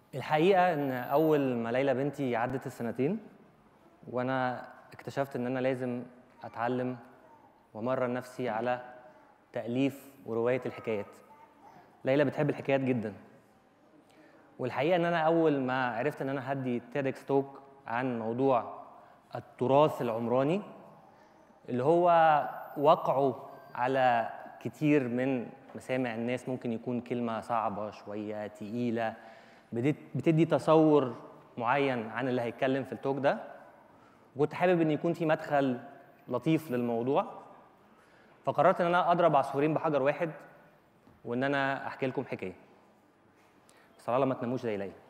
الحقيقة إن أول ما ليلى بنتي عدت السنتين وأنا اكتشفت إن أنا لازم أتعلم وأمرن نفسي على تأليف ورواية الحكايات. ليلى بتحب الحكايات جدا. والحقيقة إن أنا أول ما عرفت إن أنا هدي تيدكس توك عن موضوع التراث العمراني اللي هو وقعه على كتير من مسامع الناس ممكن يكون كلمة صعبة شوية تقيلة بديت بتدي تصور معين عن اللي هيتكلم في التوك ده وكنت حابب ان يكون في مدخل لطيف للموضوع فقررت ان انا اضرب عصفورين بحجر واحد وان انا احكي لكم حكايه بس الله ما تناموش زي ليلى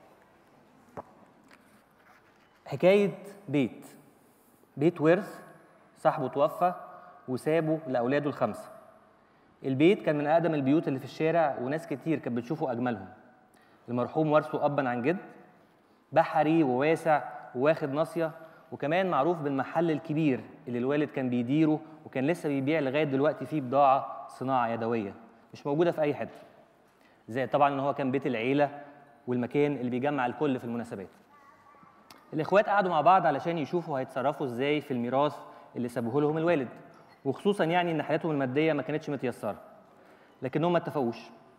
حكايه بيت بيت ورث صاحبه توفى وسابه لاولاده الخمسه البيت كان من اقدم البيوت اللي في الشارع وناس كتير كانت بتشوفه اجملهم المرحوم ورثه ابا عن جد بحري وواسع وواخد ناصيه وكمان معروف بالمحل الكبير اللي الوالد كان بيديره وكان لسه بيبيع لغايه دلوقتي فيه بضاعه صناعه يدويه مش موجوده في اي حته زي طبعا ان هو كان بيت العيله والمكان اللي بيجمع الكل في المناسبات الاخوات قعدوا مع بعض علشان يشوفوا هيتصرفوا ازاي في الميراث اللي سابوه لهم الوالد وخصوصا يعني ان حالتهم الماديه ما كانتش متيسره لكنهم ما اتفقوش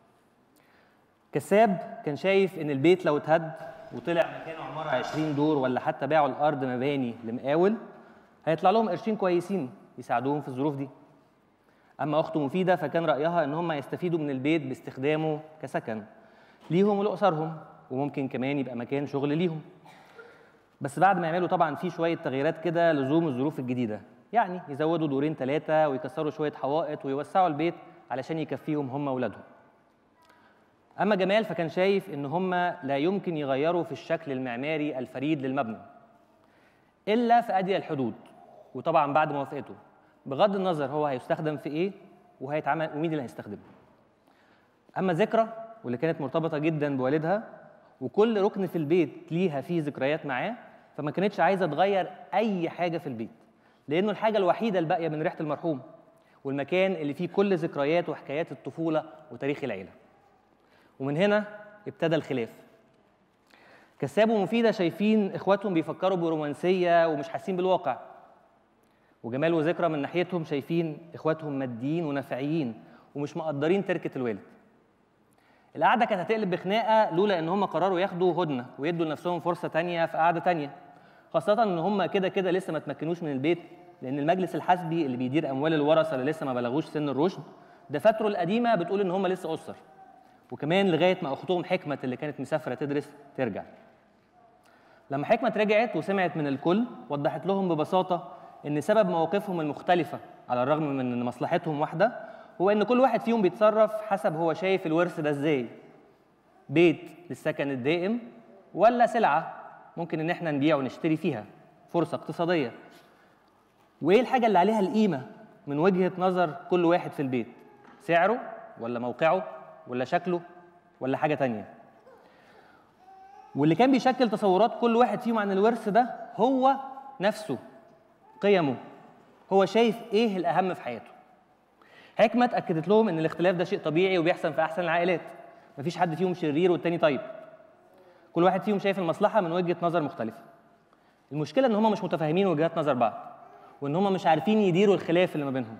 كساب كان شايف ان البيت لو اتهد وطلع مكانه عماره 20 دور ولا حتى باعوا الارض مباني لمقاول هيطلع لهم قرشين كويسين يساعدوهم في الظروف دي اما اخته مفيده فكان رايها ان هم يستفيدوا من البيت باستخدامه كسكن ليهم ولاسرهم وممكن كمان يبقى مكان شغل ليهم بس بعد ما يعملوا طبعا في شويه تغييرات كده لزوم الظروف الجديده يعني يزودوا دورين ثلاثه ويكسروا شويه حوائط ويوسعوا البيت علشان يكفيهم هم واولادهم اما جمال فكان شايف ان هم لا يمكن يغيروا في الشكل المعماري الفريد للمبنى الا في اضيق الحدود وطبعا بعد موافقته بغض النظر هو هيستخدم في ايه وهيتعمل ومين اللي هيستخدمه اما ذكرى واللي كانت مرتبطه جدا بوالدها وكل ركن في البيت ليها فيه ذكريات معاه فما كانتش عايزه تغير اي حاجه في البيت لانه الحاجه الوحيده الباقيه من ريحه المرحوم والمكان اللي فيه كل ذكريات وحكايات الطفوله وتاريخ العيله ومن هنا ابتدى الخلاف كساب ومفيدة شايفين إخواتهم بيفكروا برومانسية ومش حاسين بالواقع وجمال وذكرى من ناحيتهم شايفين إخواتهم ماديين ونفعيين ومش مقدرين تركة الوالد القعدة كانت هتقلب بخناقة لولا إن هم قرروا ياخدوا هدنة ويدوا لنفسهم فرصة تانية في قعدة تانية خاصة إن هم كده كده لسه ما تمكنوش من البيت لأن المجلس الحسبي اللي بيدير أموال الورثة اللي لسه ما بلغوش سن الرشد دفاتره القديمة بتقول إن هم لسه أسر وكمان لغايه ما اختهم حكمه اللي كانت مسافره تدرس ترجع. لما حكمه رجعت وسمعت من الكل وضحت لهم ببساطه ان سبب مواقفهم المختلفه على الرغم من ان مصلحتهم واحده هو ان كل واحد فيهم بيتصرف حسب هو شايف الورث ده ازاي. بيت للسكن الدائم ولا سلعه ممكن ان احنا نبيع ونشتري فيها فرصه اقتصاديه. وايه الحاجه اللي عليها القيمه من وجهه نظر كل واحد في البيت؟ سعره ولا موقعه ولا شكله ولا حاجه تانية واللي كان بيشكل تصورات كل واحد فيهم عن الورث ده هو نفسه قيمه هو شايف ايه الاهم في حياته حكمة أكدت لهم إن الاختلاف ده شيء طبيعي وبيحصل في أحسن العائلات مفيش حد فيهم شرير والتاني طيب كل واحد فيهم شايف المصلحة من وجهة نظر مختلفة المشكلة إن هم مش متفاهمين وجهات نظر بعض وإن هم مش عارفين يديروا الخلاف اللي ما بينهم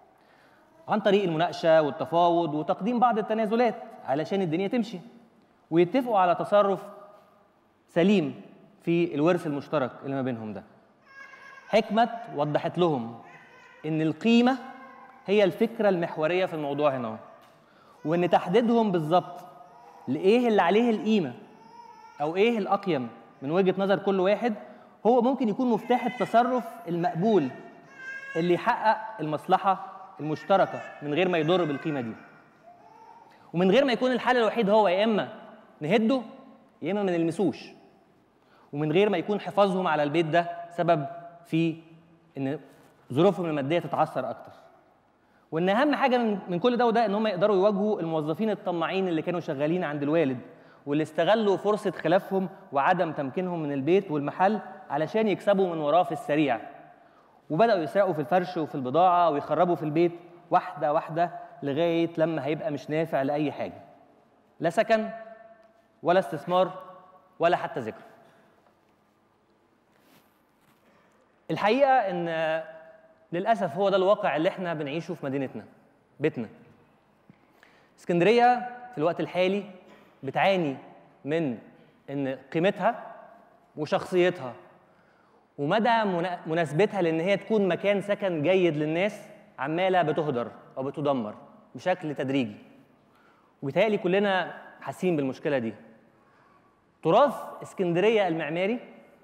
عن طريق المناقشة والتفاوض وتقديم بعض التنازلات علشان الدنيا تمشي ويتفقوا على تصرف سليم في الورث المشترك اللي ما بينهم ده حكمة وضحت لهم إن القيمة هي الفكرة المحورية في الموضوع هنا وإن تحديدهم بالظبط لإيه اللي عليه القيمة أو إيه الأقيم من وجهة نظر كل واحد هو ممكن يكون مفتاح التصرف المقبول اللي يحقق المصلحة المشتركة من غير ما يضر بالقيمة دي ومن غير ما يكون الحل الوحيد هو يا إما نهده يا إما ما نلمسوش ومن غير ما يكون حفاظهم على البيت ده سبب في إن ظروفهم المادية تتعثر أكتر وإن أهم حاجة من, من كل ده وده إن هم يقدروا يواجهوا الموظفين الطماعين اللي كانوا شغالين عند الوالد واللي استغلوا فرصة خلافهم وعدم تمكينهم من البيت والمحل علشان يكسبوا من وراه في السريع وبداوا يسرقوا في الفرش وفي البضاعه ويخربوا في البيت واحده واحده لغايه لما هيبقى مش نافع لاي حاجه لا سكن ولا استثمار ولا حتى ذكر الحقيقه ان للاسف هو ده الواقع اللي احنا بنعيشه في مدينتنا بيتنا اسكندريه في الوقت الحالي بتعاني من ان قيمتها وشخصيتها ومدى منا- مناسبتها لان هي تكون مكان سكن جيد للناس عماله بتهدر او بتدمر بشكل تدريجي وبيتهيألي كلنا حاسين بالمشكله دي تراث اسكندريه المعماري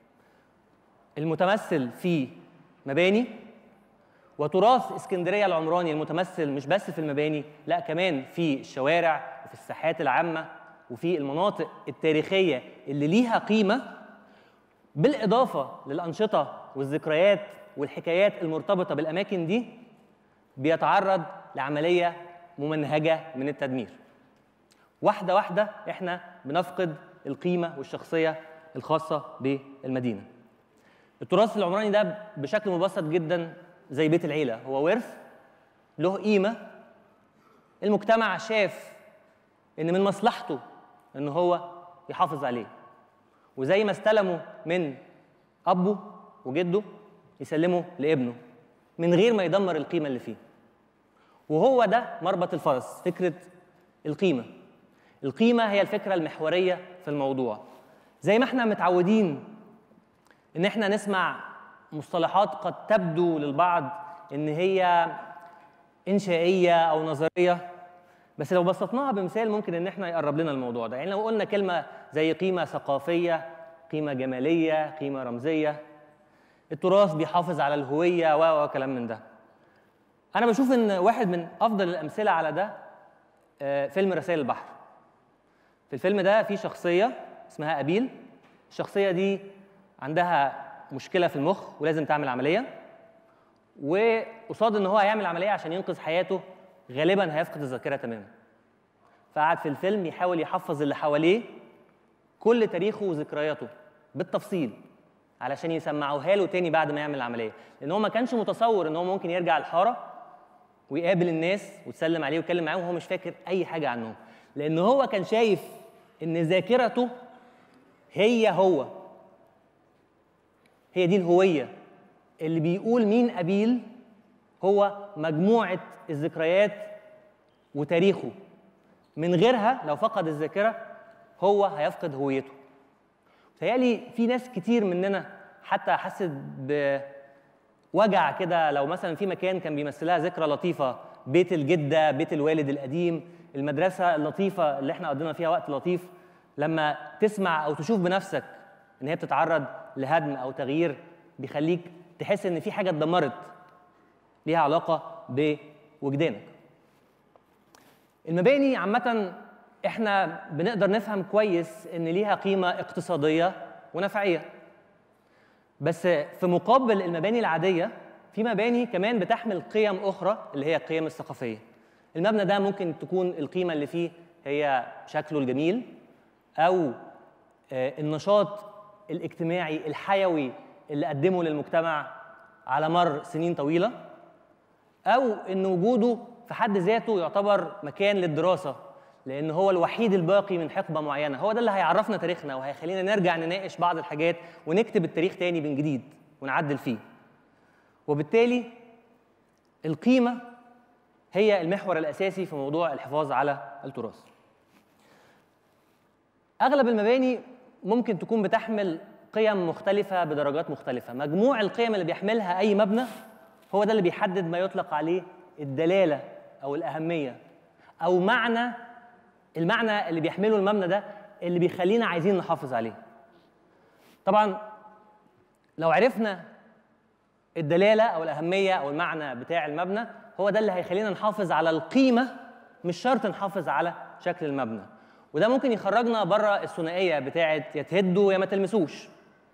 المتمثل في مباني وتراث اسكندريه العمراني المتمثل مش بس في المباني لا كمان في الشوارع وفي الساحات العامه وفي المناطق التاريخيه اللي ليها قيمه بالاضافه للانشطه والذكريات والحكايات المرتبطه بالاماكن دي بيتعرض لعمليه ممنهجه من التدمير واحده واحده احنا بنفقد القيمه والشخصيه الخاصه بالمدينه التراث العمراني ده بشكل مبسط جدا زي بيت العيله هو ورث له قيمه المجتمع شاف ان من مصلحته ان هو يحافظ عليه وزي ما استلموا من ابه وجده يسلمه لابنه من غير ما يدمر القيمه اللي فيه وهو ده مربط الفرس فكره القيمه القيمه هي الفكره المحوريه في الموضوع زي ما احنا متعودين ان احنا نسمع مصطلحات قد تبدو للبعض ان هي انشائيه او نظريه بس لو بسطناها بمثال ممكن ان احنا يقرب لنا الموضوع ده يعني لو قلنا كلمه زي قيمه ثقافيه قيمه جماليه قيمه رمزيه التراث بيحافظ على الهويه و وكلام من ده انا بشوف ان واحد من افضل الامثله على ده آه، فيلم رسائل البحر في الفيلم ده في شخصيه اسمها ابيل الشخصيه دي عندها مشكله في المخ ولازم تعمل عمليه وقصاد ان هو هيعمل عمليه عشان ينقذ حياته غالبا هيفقد الذاكره تماما فقعد في الفيلم يحاول يحفظ اللي حواليه كل تاريخه وذكرياته بالتفصيل علشان يسمعوها له تاني بعد ما يعمل العمليه لان هو ما كانش متصور ان هو ممكن يرجع الحاره ويقابل الناس وتسلم عليه ويتكلم معاهم وهو مش فاكر اي حاجه عنهم لان هو كان شايف ان ذاكرته هي هو هي دي الهويه اللي بيقول مين ابيل هو مجموعه الذكريات وتاريخه من غيرها لو فقد الذاكره هو هيفقد هويته تهيألي في ناس كتير مننا حتى حست بوجع كده لو مثلا في مكان كان بيمثلها ذكرى لطيفه بيت الجده بيت الوالد القديم المدرسه اللطيفه اللي احنا قضينا فيها وقت لطيف لما تسمع او تشوف بنفسك ان هي بتتعرض لهدم او تغيير بيخليك تحس ان في حاجه اتدمرت ليها علاقه بوجدانك المباني عامه احنا بنقدر نفهم كويس ان ليها قيمه اقتصاديه ونفعيه بس في مقابل المباني العاديه في مباني كمان بتحمل قيم اخرى اللي هي القيم الثقافيه المبنى ده ممكن تكون القيمه اللي فيه هي شكله الجميل او آه، النشاط الاجتماعي الحيوي اللي قدمه للمجتمع على مر سنين طويله او ان وجوده في حد ذاته يعتبر مكان للدراسه لان هو الوحيد الباقي من حقبه معينه هو ده اللي هيعرفنا تاريخنا وهيخلينا نرجع نناقش بعض الحاجات ونكتب التاريخ تاني من جديد ونعدل فيه وبالتالي القيمه هي المحور الاساسي في موضوع الحفاظ على التراث اغلب المباني ممكن تكون بتحمل قيم مختلفة بدرجات مختلفة مجموع القيم اللي بيحملها أي مبنى هو ده اللي بيحدد ما يطلق عليه الدلالة أو الأهمية أو معنى المعنى اللي بيحمله المبنى ده اللي بيخلينا عايزين نحافظ عليه طبعا لو عرفنا الدلالة أو الأهمية أو المعنى بتاع المبنى هو ده اللي هيخلينا نحافظ على القيمة مش شرط نحافظ على شكل المبنى وده ممكن يخرجنا بره الثنائية بتاعة يا تهدوا يا ما تلمسوش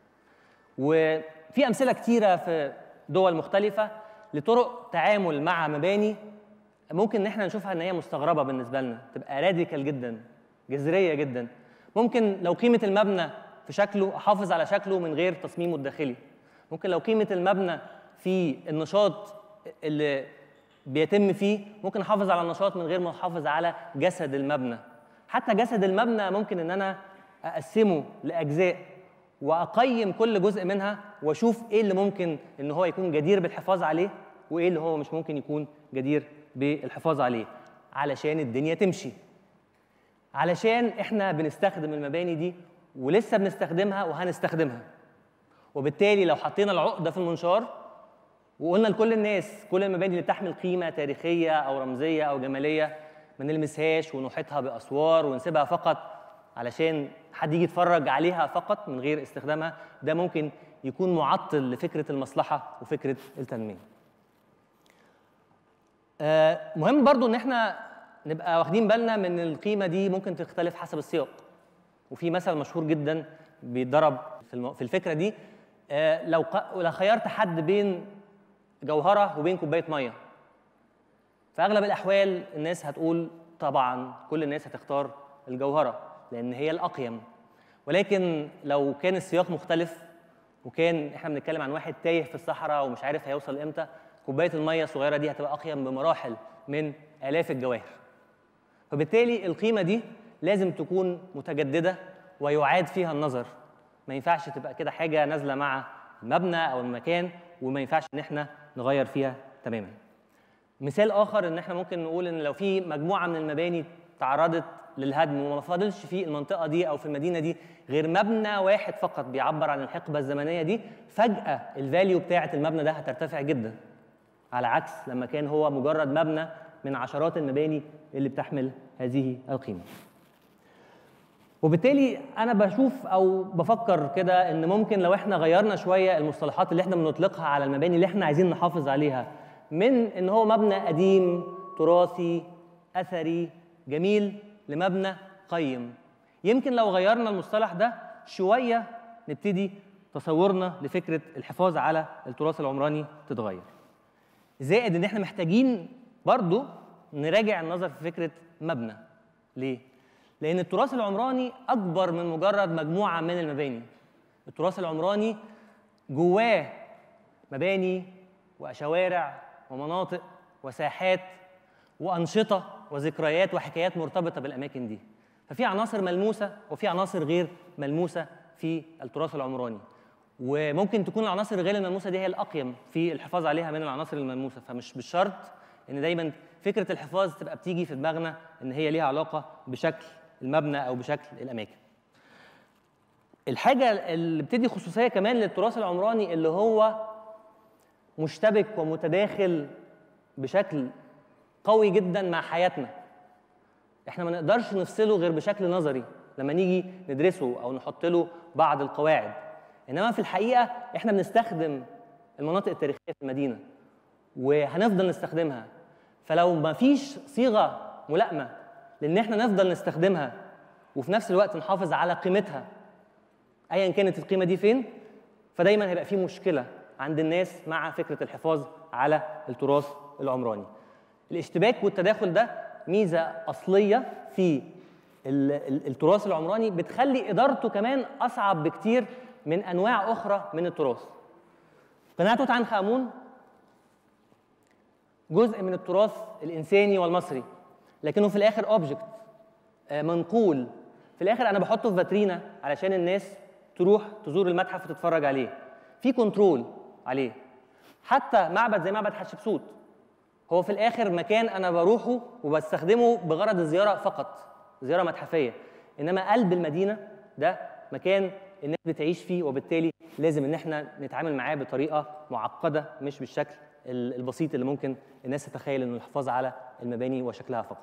وفي أمثلة كتيرة في دول مختلفة لطرق تعامل مع مباني ممكن ان احنا نشوفها ان هي مستغربة بالنسبة لنا تبقى راديكال جدا جذرية جدا ممكن لو قيمة المبنى في شكله احافظ على شكله من غير تصميمه الداخلي ممكن لو قيمة المبنى في النشاط اللي بيتم فيه ممكن احافظ على النشاط من غير ما احافظ على جسد المبنى حتى جسد المبنى ممكن ان انا اقسمه لاجزاء واقيم كل جزء منها واشوف ايه اللي ممكن ان هو يكون جدير بالحفاظ عليه وايه اللي هو مش ممكن يكون جدير بالحفاظ عليه علشان الدنيا تمشي علشان احنا بنستخدم المباني دي ولسه بنستخدمها وهنستخدمها وبالتالي لو حطينا العقده في المنشار وقلنا لكل الناس كل المباني اللي بتحمل قيمه تاريخيه او رمزيه او جماليه ما نلمسهاش ونحيطها باسوار ونسيبها فقط علشان حد يجي يتفرج عليها فقط من غير استخدامها ده ممكن يكون معطل لفكره المصلحه وفكره التنميه. آه، مهم برضو ان احنا نبقى واخدين بالنا من القيمه دي ممكن تختلف حسب السياق. وفي مثل مشهور جدا بيتضرب في الم- في الفكره دي آه، لو ق- لو خيرت حد بين جوهره وبين كوبايه ميه في اغلب الاحوال الناس هتقول طبعا كل الناس هتختار الجوهره لان هي الاقيم ولكن لو كان السياق مختلف وكان احنا بنتكلم عن واحد تايه في الصحراء ومش عارف هيوصل امتى كوبايه الميه الصغيره دي هتبقى اقيم بمراحل من الاف الجواهر فبالتالي القيمه دي لازم تكون متجدده ويعاد فيها النظر ما ينفعش تبقى كده حاجه نازله مع المبنى او المكان وما ينفعش ان احنا نغير فيها تماما مثال اخر ان احنا ممكن نقول ان لو في مجموعه من المباني تعرضت للهدم وما فاضلش في المنطقه دي او في المدينه دي غير مبنى واحد فقط بيعبر عن الحقبه الزمنيه دي فجاه الفاليو بتاعه المبنى ده هترتفع جدا على عكس لما كان هو مجرد مبنى من عشرات المباني اللي بتحمل هذه القيمه وبالتالي انا بشوف او بفكر كده ان ممكن لو احنا غيرنا شويه المصطلحات اللي احنا بنطلقها على المباني اللي احنا عايزين نحافظ عليها من ان هو مبنى قديم تراثي اثري جميل لمبنى قيم يمكن لو غيرنا المصطلح ده شويه نبتدي تصورنا لفكره الحفاظ على التراث العمراني تتغير زائد ان احنا محتاجين برضو نراجع النظر في فكره مبنى ليه لان التراث العمراني اكبر من مجرد مجموعه من المباني التراث العمراني جواه مباني وشوارع ومناطق وساحات وانشطه وذكريات وحكايات مرتبطه بالاماكن دي ففي عناصر ملموسه وفي عناصر غير ملموسه في التراث العمراني وممكن تكون العناصر غير الملموسه دي هي الاقيم في الحفاظ عليها من العناصر الملموسه فمش بالشرط ان دايما فكره الحفاظ تبقى بتيجي في دماغنا ان هي ليها علاقه بشكل المبنى او بشكل الاماكن الحاجه اللي بتدي خصوصيه كمان للتراث العمراني اللي هو مشتبك ومتداخل بشكل قوي جدا مع حياتنا احنا ما نقدرش نفصله غير بشكل نظري لما نيجي ندرسه او نحط له بعض القواعد انما في الحقيقه احنا بنستخدم المناطق التاريخيه في المدينه وهنفضل نستخدمها فلو ما فيش صيغه ملائمه لان احنا نفضل نستخدمها وفي نفس الوقت نحافظ على قيمتها ايا كانت القيمه دي فين فدايما هيبقى في مشكله عند الناس مع فكره الحفاظ على التراث العمراني الاشتباك والتداخل ده ميزه اصليه في ال- ال- التراث العمراني بتخلي ادارته كمان اصعب بكتير من انواع اخرى من التراث قناع توت عنخ امون جزء من التراث الانساني والمصري لكنه في الاخر اوبجكت منقول في الاخر انا بحطه في فاترينا علشان الناس تروح تزور المتحف وتتفرج عليه في كنترول عليه حتى معبد زي معبد حتشبسوت هو في الاخر مكان انا بروحه وبستخدمه بغرض الزياره فقط زياره متحفيه انما قلب المدينه ده مكان الناس بتعيش فيه وبالتالي لازم ان احنا نتعامل معاه بطريقه معقده مش بالشكل ال- البسيط اللي ممكن الناس تتخيل انه الحفاظ على المباني وشكلها فقط.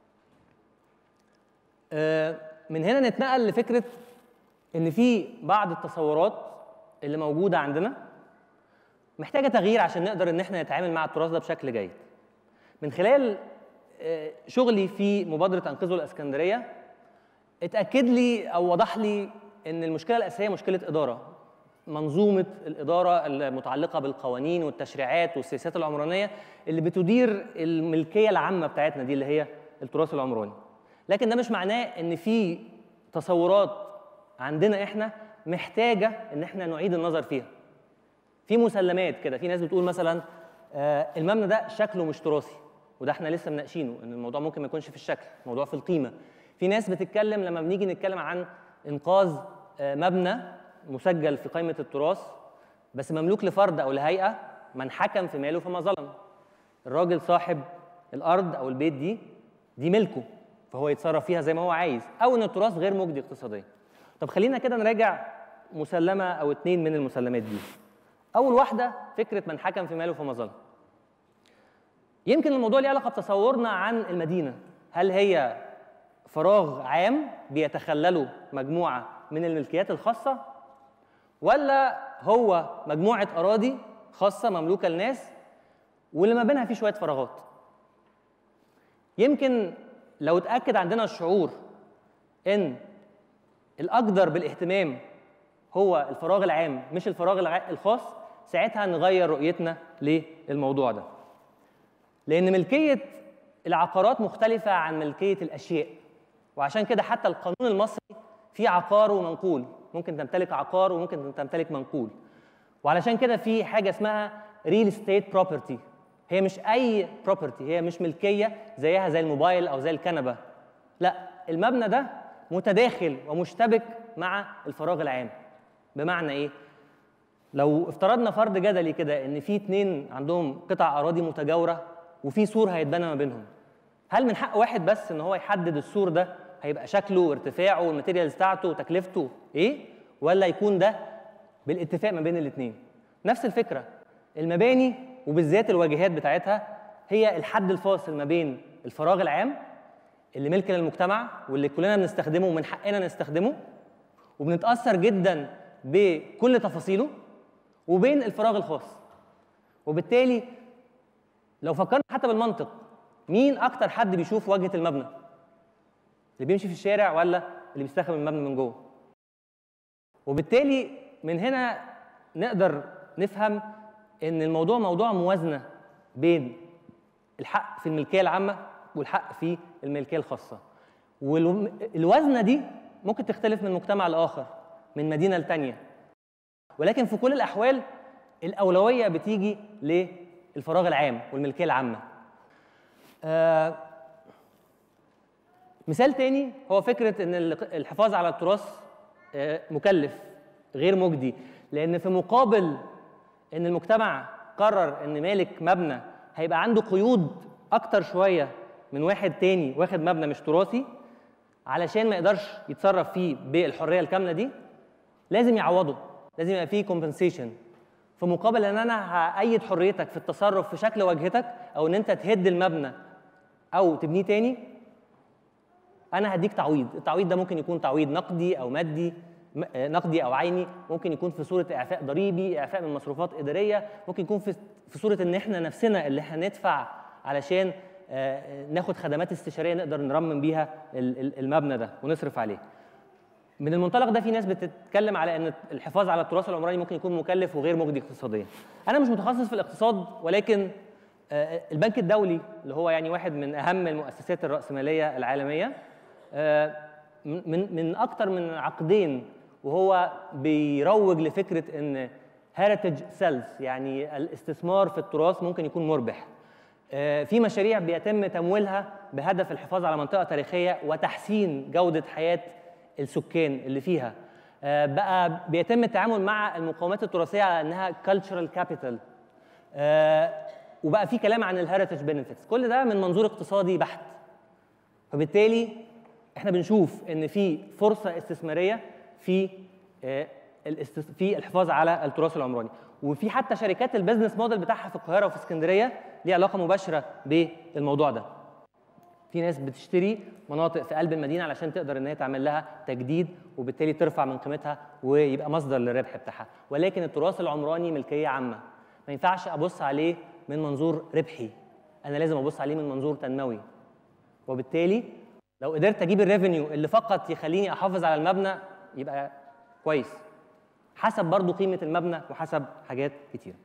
آه، من هنا نتنقل لفكره ان في بعض التصورات اللي موجوده عندنا محتاجه تغيير عشان نقدر ان احنا نتعامل مع التراث ده بشكل جيد. من خلال آه، شغلي في مبادره انقذوا الاسكندريه اتاكد لي او وضح لي ان المشكله الاساسيه مشكله اداره منظومه الاداره المتعلقه بالقوانين والتشريعات والسياسات العمرانيه اللي بتدير الملكيه العامه بتاعتنا دي اللي هي التراث العمراني لكن ده مش معناه ان في تصورات عندنا احنا محتاجه ان احنا نعيد النظر فيها في مسلمات كده في ناس بتقول مثلا آه، المبنى ده شكله مش تراثي وده احنا لسه مناقشينه ان الموضوع ممكن ما يكونش في الشكل الموضوع في القيمه في ناس بتتكلم لما بنيجي نتكلم عن انقاذ آه، مبنى مسجل في قائمه التراث بس مملوك لفرد او لهيئه من حكم في ماله فما ظلم الراجل صاحب الارض او البيت دي دي ملكه فهو يتصرف فيها زي ما هو عايز او ان التراث غير مجدي اقتصاديا طب خلينا كده نراجع مسلمه او اتنين من المسلمات دي اول واحده فكره من حكم في ماله فما ظلم يمكن الموضوع ليه علاقه بتصورنا عن المدينه هل هي فراغ عام بيتخلله مجموعه من الملكيات الخاصه ولا هو مجموعه اراضي خاصه مملوكه لناس واللي ما بينها في شويه فراغات يمكن لو اتاكد عندنا الشعور ان الاقدر بالاهتمام هو الفراغ العام مش الفراغ الع- الخاص ساعتها نغير رؤيتنا للموضوع ده لان ملكيه العقارات مختلفه عن ملكيه الاشياء وعشان كده حتى القانون المصري فيه عقار ومنقول ممكن تمتلك عقار وممكن تمتلك منقول وعلشان كده في حاجه اسمها ريل استيت بروبرتي هي مش اي بروبرتي هي مش ملكيه زيها زي الموبايل او زي الكنبه لا المبنى ده متداخل ومشتبك مع الفراغ العام بمعنى ايه لو افترضنا فرض جدلي كده ان في اتنين عندهم قطع اراضي متجاوره وفي سور هيتبنى ما بينهم هل من حق واحد بس ان هو يحدد السور ده هيبقى شكله وارتفاعه والماتيريالز بتاعته وتكلفته ايه ولا يكون ده بالاتفاق ما بين الاثنين نفس الفكره المباني وبالذات الواجهات بتاعتها هي الحد الفاصل ما بين الفراغ العام اللي ملك للمجتمع واللي كلنا بنستخدمه ومن حقنا نستخدمه وبنتاثر جدا بكل تفاصيله وبين الفراغ الخاص وبالتالي لو فكرنا حتى بالمنطق مين اكتر حد بيشوف واجهه المبنى اللي بيمشي في الشارع ولا اللي بيستخدم المبنى من جوه وبالتالي من هنا نقدر نفهم ان الموضوع موضوع موازنه بين الحق في الملكيه العامه والحق في الملكيه الخاصه والوزنه دي ممكن تختلف من مجتمع لاخر من مدينه لتانيه ولكن في كل الاحوال الاولويه بتيجي للفراغ العام والملكيه العامه آه مثال تاني هو فكره ان الحفاظ على التراث آه مكلف غير مجدي لان في مقابل ان المجتمع قرر ان مالك مبنى هيبقى عنده قيود اكتر شويه من واحد تاني واخد مبنى مش تراثي علشان ما يقدرش يتصرف فيه بالحريه الكامله دي لازم يعوضه لازم يبقى فيه كومبنسيشن في مقابل ان انا هأيد حريتك في التصرف في شكل واجهتك او ان انت تهد المبنى او تبنيه تاني انا هديك تعويض التعويض ده ممكن يكون تعويض نقدي او مادي نقدي او عيني ممكن يكون في صوره اعفاء ضريبي اعفاء من مصروفات اداريه ممكن يكون في في صوره ان احنا نفسنا اللي هندفع علشان ناخد خدمات استشاريه نقدر نرمم بيها المبنى ده ونصرف عليه من المنطلق ده في ناس بتتكلم على ان الحفاظ على التراث العمراني ممكن يكون مكلف وغير مجدي اقتصاديا انا مش متخصص في الاقتصاد ولكن البنك الدولي اللي هو يعني واحد من اهم المؤسسات الراسماليه العالميه من من اكتر من عقدين وهو بيروج لفكره ان هيريتج سيلز يعني الاستثمار في التراث ممكن يكون مربح في مشاريع بيتم تمويلها بهدف الحفاظ على منطقه تاريخيه وتحسين جوده حياه السكان اللي فيها بقى بيتم التعامل مع المقومات التراثيه على انها كالتشرال كابيتال وبقى في كلام عن الهيريتج بنفيتس كل ده من منظور اقتصادي بحت فبالتالي احنا بنشوف ان في فرصه استثماريه في في الحفاظ على التراث العمراني وفي حتى شركات البيزنس موديل بتاعها في القاهره وفي اسكندريه ليه علاقه مباشره بالموضوع ده في ناس بتشتري مناطق في قلب المدينه علشان تقدر ان هي تعمل لها تجديد وبالتالي ترفع من قيمتها ويبقى مصدر للربح بتاعها ولكن التراث العمراني ملكيه عامه ما ينفعش ابص عليه من منظور ربحي انا لازم ابص عليه من منظور تنموي وبالتالي لو قدرت اجيب الريفينيو اللي فقط يخليني احافظ على المبنى يبقى كويس حسب برضو قيمه المبنى وحسب حاجات كتيره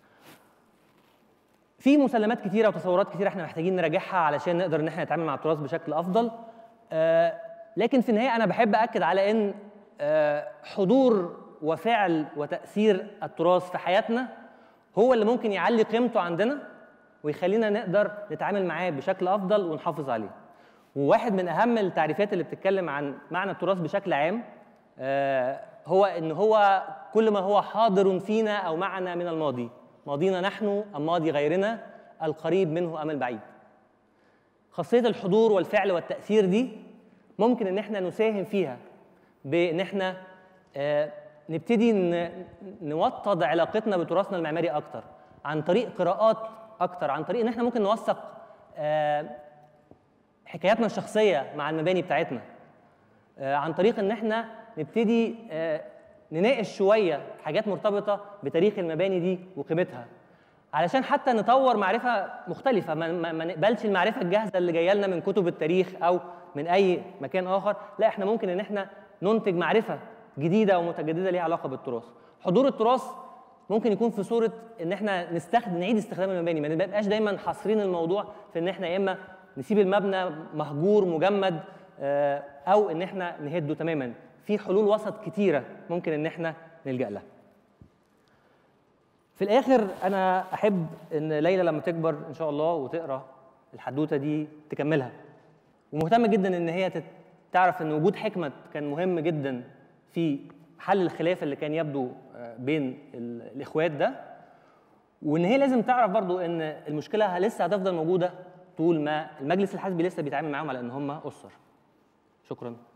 في مسلمات كتيره وتصورات كتيره احنا محتاجين نراجعها علشان نقدر ان احنا نتعامل مع التراث بشكل افضل آه لكن في النهايه انا بحب اكد على ان آه حضور وفعل وتاثير التراث في حياتنا هو اللي ممكن يعلي قيمته عندنا ويخلينا نقدر نتعامل معاه بشكل افضل ونحافظ عليه وواحد من اهم التعريفات اللي بتتكلم عن معنى التراث بشكل عام آه، هو ان هو كل ما هو حاضر فينا او معنا من الماضي ماضينا نحن ام ماضي غيرنا القريب منه ام البعيد خاصيه الحضور والفعل والتاثير دي ممكن ان احنا نساهم فيها بان احنا آه، نبتدي ن- نوطد علاقتنا بتراثنا المعماري اكتر عن طريق قراءات اكتر عن طريق ان احنا ممكن نوثق آه، حكاياتنا الشخصيه مع المباني بتاعتنا آه، عن طريق ان احنا نبتدي آه، نناقش شويه حاجات مرتبطه بتاريخ المباني دي وقيمتها علشان حتى نطور معرفه مختلفه ما, ما, ما نقبلش المعرفه الجاهزه اللي جايه لنا من كتب التاريخ او من اي مكان اخر لا احنا ممكن ان احنا ننتج معرفه جديده ومتجدده ليها علاقه بالتراث حضور التراث ممكن يكون في صوره ان احنا نستخدم نعيد استخدام المباني ما نبقاش دايما حاصرين الموضوع في ان احنا يا اما نسيب المبنى مهجور مجمد آه، او ان احنا نهده تماما في حلول وسط كتيره ممكن ان احنا نلجا لها في الاخر انا احب ان ليلى لما تكبر ان شاء الله وتقرا الحدوته دي تكملها ومهتمه جدا ان هي تت- تعرف ان وجود حكمه كان مهم جدا في حل الخلاف اللي كان يبدو آه، بين ال- الاخوات ده وان هي لازم تعرف برضو ان المشكله لسه هتفضل موجوده طول ما المجلس الحزبي لسه بيتعامل معاهم على ان هم اسر شكرا